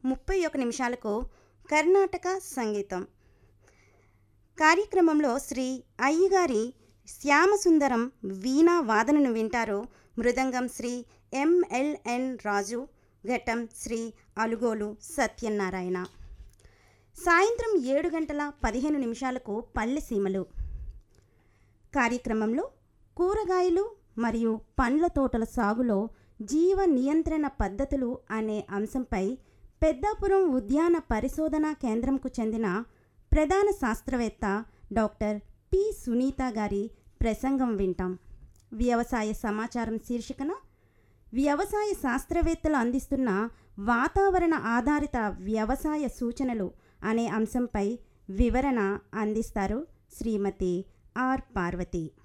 ముప్పై ఒక నిమిషాలకు కర్ణాటక సంగీతం కార్యక్రమంలో శ్రీ అయ్యగారి శ్యామసుందరం వీణా వాదనను వింటారు మృదంగం శ్రీ ఎంఎల్ఎన్ రాజు ఘట్టం శ్రీ అలుగోలు సత్యనారాయణ సాయంత్రం ఏడు గంటల పదిహేను నిమిషాలకు పల్లె సీమలు కార్యక్రమంలో కూరగాయలు మరియు పండ్ల తోటల సాగులో జీవ నియంత్రణ పద్ధతులు అనే అంశంపై పెద్దాపురం ఉద్యాన పరిశోధనా కేంద్రంకు చెందిన ప్రధాన శాస్త్రవేత్త డాక్టర్ పి సునీత గారి ప్రసంగం వింటాం వ్యవసాయ సమాచారం శీర్షికన వ్యవసాయ శాస్త్రవేత్తలు అందిస్తున్న వాతావరణ ఆధారిత వ్యవసాయ సూచనలు అనే అంశంపై వివరణ అందిస్తారు శ్రీమతి ఆర్ పార్వతి